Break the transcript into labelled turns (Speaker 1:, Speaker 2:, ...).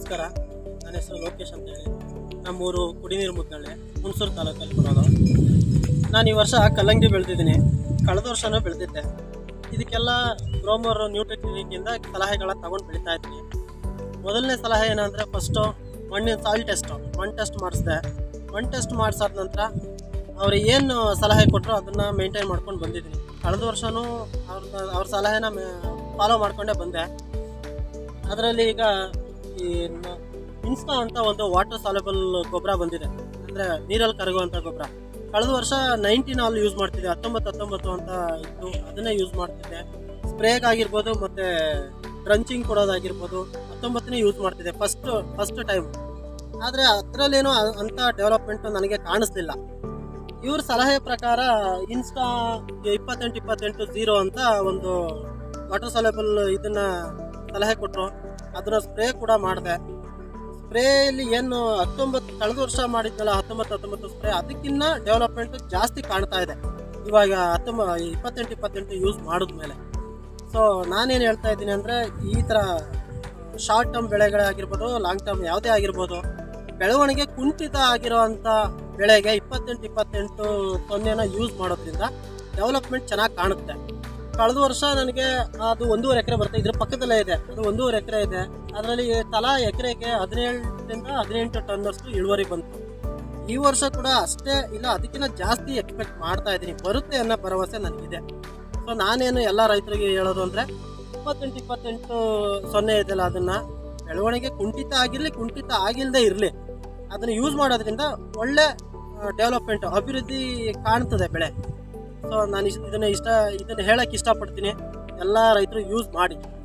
Speaker 1: ನಮಸ್ಕಾರ ನನ್ನ ಹೆಸರು ಲೋಕೇಶ್ ಅಂತ ಹೇಳಿ ನಮ್ಮೂರು ಕುಡಿನೀರು ಮುದ್ದಳ್ಳಿ ಹುಣಸೂರು ತಾಲೂಕಲ್ಲಿ ಬರೋದು ನಾನು ಈ ವರ್ಷ ಕಲ್ಲಂಗಡಿ ಬೆಳೆದಿದ್ದೀನಿ ಕಳೆದ ವರ್ಷನೂ ಬೆಳೆದಿದ್ದೆ ಇದಕ್ಕೆಲ್ಲ ಗ್ರೋಮರ್ ನ್ಯೂಟ್ರಿ ಕ್ಲಿನಿಕ್ಕಿಂದ ಸಲಹೆಗಳ ತಗೊಂಡು ಬೆಳೀತಾ ಇದ್ದೀನಿ ಮೊದಲನೇ ಸಲಹೆ ಏನಂದರೆ ಫಸ್ಟು ಮಣ್ಣಿನ ಸಾಯಿಲ್ ಟೆಸ್ಟು ಮಣ್ಣು ಟೆಸ್ಟ್ ಮಾಡಿಸಿದೆ ಮಣ್ಣು ಟೆಸ್ಟ್ ಮಾಡಿಸಾದ ನಂತರ ಅವ್ರು ಏನು ಸಲಹೆ ಕೊಟ್ಟರು ಅದನ್ನು ಮೇಂಟೈನ್ ಮಾಡ್ಕೊಂಡು ಬಂದಿದ್ದೀನಿ ಕಳೆದ ವರ್ಷವೂ ಅವ್ರನ್ನ ಅವ್ರ ಸಲಹೆನ ಫಾಲೋ ಮಾಡ್ಕೊಂಡೇ ಬಂದೆ ಅದರಲ್ಲಿ ಈಗ ಈ ನ- ಇನ್ಸ್ಟಾ ಅಂತ ಒಂದು ವಾಟರ್ ಸಾಲೆಬಲ್ ಗೊಬ್ಬರ ಬಂದಿದೆ ಅಂದರೆ ನೀರಲ್ಲಿ ಕರಗುವಂಥ ಗೊಬ್ಬರ ಕಳೆದ ವರ್ಷ ನೈನ್ಟೀನ್ ಆಲ್ ಯೂಸ್ ಮಾಡ್ತಿದ್ದೆ ಹತ್ತೊಂಬತ್ತು ಹತ್ತೊಂಬತ್ತು ಅಂತ ಇತ್ತು ಅದನ್ನೇ ಯೂಸ್ ಮಾಡ್ತಿದ್ದೆ ಸ್ಪ್ರೇಗಾಗಿರ್ಬೋದು ಮತ್ತು ಡ್ರಂಚಿಂಗ್ ಕೊಡೋದಾಗಿರ್ಬೋದು ಹತ್ತೊಂಬತ್ತನೇ ಯೂಸ್ ಮಾಡ್ತಿದ್ದೆ ಫಸ್ಟ್ ಫಸ್ಟ್ ಟೈಮ್ ಆದರೆ ಅದರಲ್ಲೇನೋ ಅಂಥ ಡೆವಲಪ್ಮೆಂಟ್ ನನಗೆ ಕಾಣಿಸ್ಲಿಲ್ಲ ಇವ್ರ ಸಲಹೆ ಪ್ರಕಾರ ಇನ್ಸ್ಟಾ ಇಪ್ಪತ್ತೆಂಟು ಇಪ್ಪತ್ತೆಂಟು ಝೀರೋ ಅಂತ ಒಂದು ವಾಟರ್ ಸಾಲೆಬಲ್ ಇದನ್ನ ಸಲಹೆ ಕೊಟ್ಟರು ಅದನ್ನ ಸ್ಪ್ರೇ ಕೂಡ ಮಾಡಿದೆ ಸ್ಪ್ರೇಯಲ್ಲಿ ಏನು ಹತ್ತೊಂಬತ್ತು ಕಳೆದ ವರ್ಷ ಮಾಡಿದ್ನಲ್ಲ ಹತ್ತೊಂಬತ್ತು ಹತ್ತೊಂಬತ್ತು ಸ್ಪ್ರೇ ಅದಕ್ಕಿನ್ನ ಡೆವಲಪ್ಮೆಂಟ್ ಜಾಸ್ತಿ ಕಾಣ್ತಾ ಇದೆ ಇವಾಗ ಹತ್ತೊಂಬ ಇಪ್ಪತ್ತೆಂಟು ಇಪ್ಪತ್ತೆಂಟು ಯೂಸ್ ಮಾಡಿದ್ಮೇಲೆ ಸೊ ನಾನೇನು ಹೇಳ್ತಾ ಇದ್ದೀನಿ ಅಂದರೆ ಈ ಥರ ಶಾರ್ಟ್ ಟರ್ಮ್ ಬೆಳೆಗಳಾಗಿರ್ಬೋದು ಲಾಂಗ್ ಟರ್ಮ್ ಯಾವುದೇ ಆಗಿರ್ಬೋದು ಬೆಳವಣಿಗೆ ಕುಂಠಿತ ಆಗಿರೋವಂಥ ಬೆಳೆಗೆ ಇಪ್ಪತ್ತೆಂಟು ಇಪ್ಪತ್ತೆಂಟು ಸೊನ್ನೆನ ಯೂಸ್ ಮಾಡೋದ್ರಿಂದ ಡೆವಲಪ್ಮೆಂಟ್ ಚೆನ್ನಾಗಿ ಕಾಣುತ್ತೆ ಕಳೆದ ವರ್ಷ ನನಗೆ ಅದು ಒಂದೂವರೆ ಎಕರೆ ಬರುತ್ತೆ ಇದ್ರ ಪಕ್ಕದಲ್ಲೇ ಇದೆ ಅದು ಒಂದೂವರೆ ಎಕರೆ ಇದೆ ಅದರಲ್ಲಿ ತಲಾ ಎಕರೆಗೆ ಹದಿನೇಳರಿಂದ ಹದಿನೆಂಟು ಟನ್ನಷ್ಟು ಇಳುವರಿ ಬಂತು ಈ ವರ್ಷ ಕೂಡ ಅಷ್ಟೇ ಇಲ್ಲ ಅದಕ್ಕಿಂತ ಜಾಸ್ತಿ ಎಕ್ಸ್ಪೆಕ್ಟ್ ಮಾಡ್ತಾ ಇದ್ದೀನಿ ಬರುತ್ತೆ ಅನ್ನೋ ಭರವಸೆ ನನಗಿದೆ ಸೊ ನಾನೇನು ಎಲ್ಲ ರೈತರಿಗೆ ಹೇಳೋದು ಅಂದರೆ ಇಪ್ಪತ್ತೆಂಟು ಇಪ್ಪತ್ತೆಂಟು ಸೊನ್ನೆ ಇದೆಯಲ್ಲ ಅದನ್ನು ಬೆಳವಣಿಗೆ ಕುಂಠಿತ ಆಗಿರಲಿ ಕುಂಠಿತ ಆಗಿಲ್ಲದೆ ಇರಲಿ ಅದನ್ನು ಯೂಸ್ ಮಾಡೋದ್ರಿಂದ ಒಳ್ಳೆ ಡೆವಲಪ್ಮೆಂಟ್ ಅಭಿವೃದ್ಧಿ ಕಾಣ್ತದೆ ಬೆಳೆ ಸೊ ನಾನು ಇಸ್- ಇದನ್ನ ಇಷ್ಟ ಇದನ್ನು ಹೇಳಕ್ಕೆ ಇಷ್ಟಪಡ್ತೀನಿ ಎಲ್ಲ ರೈತರು ಯೂಸ್ ಮಾಡಿ